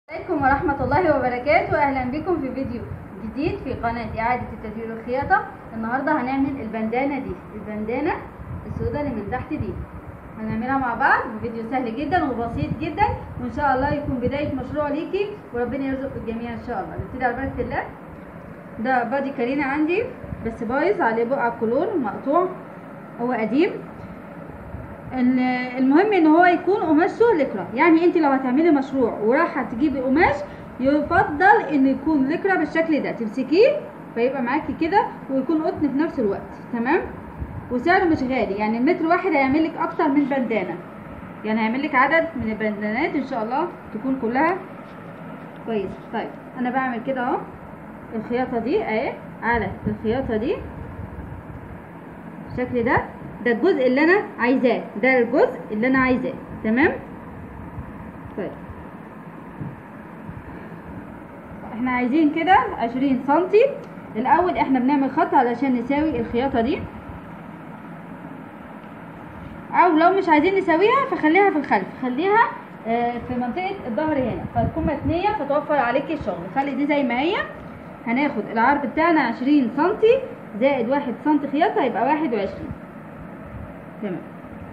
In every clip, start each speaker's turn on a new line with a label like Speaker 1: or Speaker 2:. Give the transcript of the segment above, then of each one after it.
Speaker 1: عليكم ورحمة الله وبركاته أهلا بكم في فيديو جديد في قناة إعادة التدوير والخياطة النهاردة هنعمل البندانة دي البندانة السوداء اللي من تحت دي هنعملها مع بعض فيديو سهل جدا وبسيط جدا وإن شاء الله يكون بداية مشروع ليكي وربنا يرزق الجميع إن شاء الله نبتدي على بركة الله ده بادي كارينا عندي بس بايظ عليه بقع كلور مقطوع هو قديم ال- المهم ان هو يكون قماشه لكرة يعني انت لو هتعملي مشروع ورايحه تجيبي قماش يفضل ان يكون لكرة بالشكل ده تمسكيه فيبقى معاكي كده ويكون قطن في نفس الوقت تمام وسعره مش غالي يعني المتر واحد هيعمل لك اكتر من بندانه يعني هيعمل لك عدد من البندانات ان شاء الله تكون كلها كويس طيب انا بعمل كده اهو الخياطه دي اهي على الخياطه دي بالشكل ده ده الجزء اللي انا عايزاه ده الجزء اللي انا عايزاه تمام طيب احنا عايزين كده عشرين سنتي الاول احنا بنعمل خط علشان نساوي الخياطه دي او لو مش عايزين نساويها فخليها في الخلف خليها آه، في منطقه الظهر هنا فتكون متنيه فتوفر عليكي الشغل خلي دي زي ما هي هناخد العرض بتاعنا عشرين سنتي زائد واحد سنتي خياطه يبقى واحد وعشرين تمام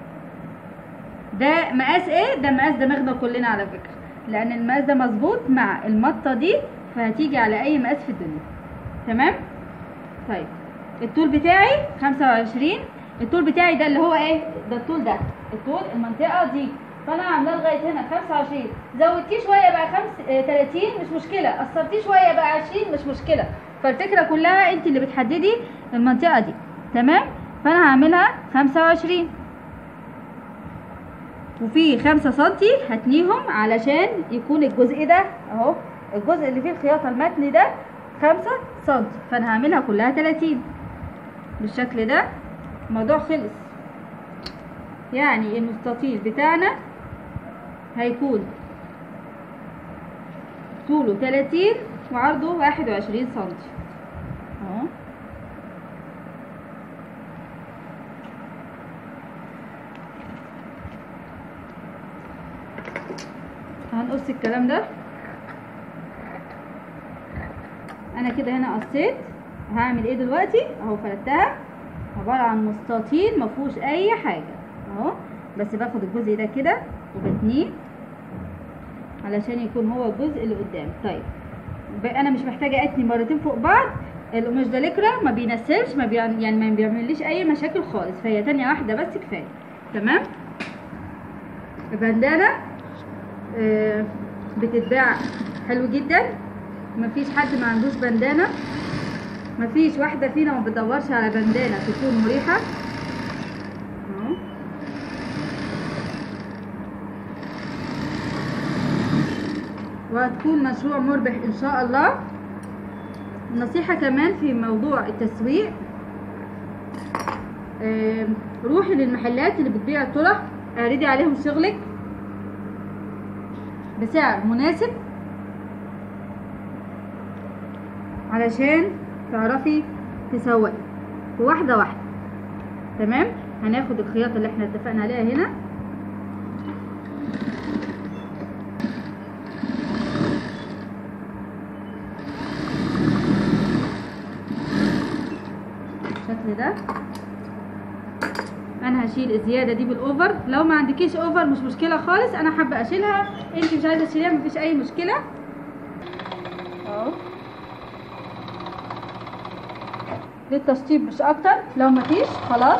Speaker 1: ده مقاس ايه ده مقاس دماغنا كلنا على فكره لان المقاس ده مظبوط مع المطه دي فهتيجي على اي مقاس في الدنيا تمام طيب الطول بتاعي 25 الطول بتاعي ده اللي هو ايه ده الطول ده الطول المنطقه دي فانا عاملاه لغايه هنا 25 زودتيه شويه بقى 5 آه، 30 مش مشكله قصرتيه شويه بقى 20 مش مشكله فالفكره كلها انت اللي بتحددي المنطقه دي تمام فانا هعملها 25 وفي خمسة سنتي هتنيهم علشان يكون الجزء ده اهو الجزء اللي فيه الخياطة المتن ده خمسة سنتي فانا هعملها كلها تلاتين بالشكل ده الموضوع خلص يعني المستطيل بتاعنا هيكون طوله تلاتين وعرضه واحد وعشرين سنتي اهو هنقص الكلام ده انا كده هنا قصيت هعمل ايه دلوقتي اهو فردتها عباره عن مستطيل مفهوش اي حاجه اهو بس باخد الجزء ده كده وبتنيه علشان يكون هو الجزء اللي قدام طيب ب- انا مش محتاجه اتني مرتين فوق بعض القماش ده لكرة ما بينسلش ما بيعمل يعني ما بيعمليش اي مشاكل خالص فهي تانية واحده بس كفايه تمام البندانه آه، بتتباع حلو جدا مفيش حد ما عندوش بندانه مفيش واحده فينا ما بتدورش على بندانه تكون مريحه اهو وهتكون مشروع مربح ان شاء الله نصيحه كمان في موضوع التسويق آه، روحي للمحلات اللي بتبيع الطرح اعرضي عليهم شغلك بسعر مناسب علشان تعرفي تسوقي واحدة واحدة تمام هناخد الخياطة اللي احنا اتفقنا عليها هنا بالشكل ده انا هشيل الزياده دي بالاوفر لو ما عندكيش اوفر مش مشكله خالص انا حابه اشيلها انت مش عايزه تشيليها مفيش اي مشكله اهو للتشطيب مش اكتر لو مفيش خلاص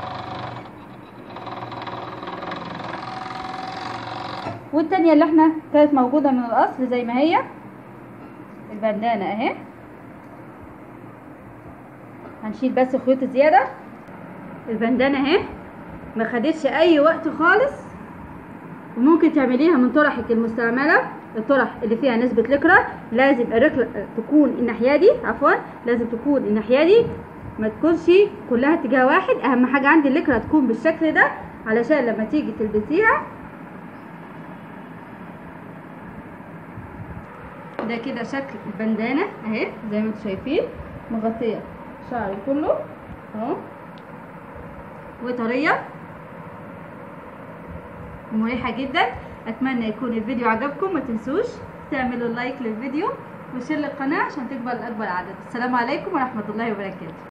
Speaker 1: والتانية اللي احنا كانت موجودة من الاصل زي ما هي البندانة اهي هنشيل بس خيوط الزيادة البندانة اهي ما خدتش اي وقت خالص وممكن تعمليها من طرحك المستعملة الطرح اللي فيها نسبة لكرة لازم الركلة تكون الناحية دي عفوا لازم تكون الناحية دي ما تكونش كلها اتجاه واحد اهم حاجة عندي اللكرة تكون بالشكل ده علشان لما تيجي تلبسيها ده كده شكل البندانة اهي زي ما انتم شايفين مغطية شعري كله اهو وطرية مريحة جدا اتمنى يكون الفيديو عجبكم ما تنسوش تعملوا لايك للفيديو وشير للقناه عشان تكبر لاكبر عدد السلام عليكم ورحمه الله وبركاته